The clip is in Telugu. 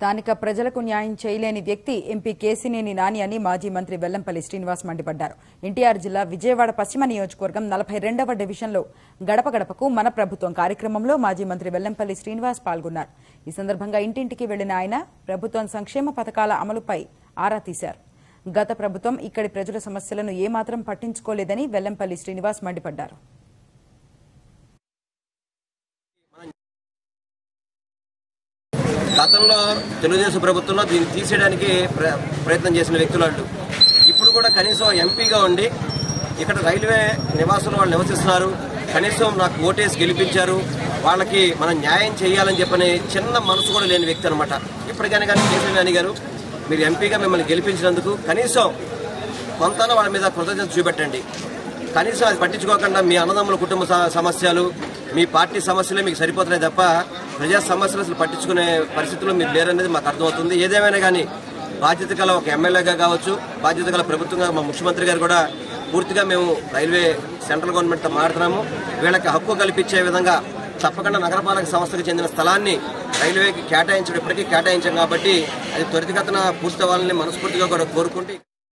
స్థానిక ప్రజలకు న్యాయం చేయలేని వ్యక్తి ఎంపీ కేసినేని నాని అని మాజీ మంత్రి వెల్లంపల్లి శ్రీనివాస్ మండిపడ్డారు ఎన్టీఆర్ జిల్లా విజయవాడ పశ్చిమ నియోజకవర్గం నలభై రెండవ డివిజన్లో గడప గడపకు మన ప్రభుత్వం కార్యక్రమంలో మాజీ మంత్రి వెల్లంపల్లి శ్రీనివాస్ పాల్గొన్నారు ఈ సందర్భంగా ఇంటింటికి వెళ్లిన ఆయన ప్రభుత్వం సంక్షేమ పథకాల అమలుపై ఆరా తీశారు గత ప్రభుత్వం ఇక్కడి ప్రజల సమస్యలను ఏమాత్రం పట్టించుకోలేదని వెల్లంపల్లి శ్రీనివాస్ మండిపడ్డారు గతంలో తెలుగుదేశం ప్రభుత్వంలో దీన్ని తీసేయడానికి ప్ర- ప్రయత్నం చేసిన వ్యక్తులు వాళ్ళు ఇప్పుడు కూడా కనీసం ఎంపీగా ఉండి ఇక్కడ రైల్వే నివాసులు వాళ్ళు నివసిస్తున్నారు కనీసం నాకు ఓటేసి గెలిపించారు వాళ్ళకి మనం న్యాయం చేయాలని చెప్పని చిన్న మనసు కూడా లేని వ్యక్తి అనమాట ఇప్పటికైనా కానీ కేసీఆర్ నాని గారు మీరు ఎంపీగా మిమ్మల్ని గెలిపించినందుకు కనీసం కొంత వాళ్ళ మీద కృతజ్ఞత చూపెట్టండి కనీసం అది పట్టించుకోకుండా మీ అన్నదమ్ముల కుటుంబ స- సమస్యలు మీ పార్టీ సమస్యలే మీకు సరిపోతున్నాయి తప్ప ప్రజా సమస్యలు అసలు పట్టించుకునే పరిస్థితుల్లో మీరు లేరనేది మాకు అర్థమవుతుంది ఏదేమైనా కానీ బాధ్యత గల ఒక ఎమ్మెల్యేగా కావచ్చు బాధ్యత గల ప్రభుత్వంగా మా ముఖ్యమంత్రి గారు కూడా పూర్తిగా మేము రైల్వే సెంట్రల్ గవర్నమెంట్తో మాట్లాడుతున్నాము వీళ్ళకి హక్కు కల్పించే విధంగా తప్పకుండా నగరపాలక సంస్థకు చెందిన స్థలాన్ని రైల్వేకి కేటాయించడం ఇప్పటికీ కేటాయించాం కాబట్టి అది త్వరితగతిన పూర్తి అవ్వాలని మనస్ఫూర్తిగా కూడా కోరుకుంటూ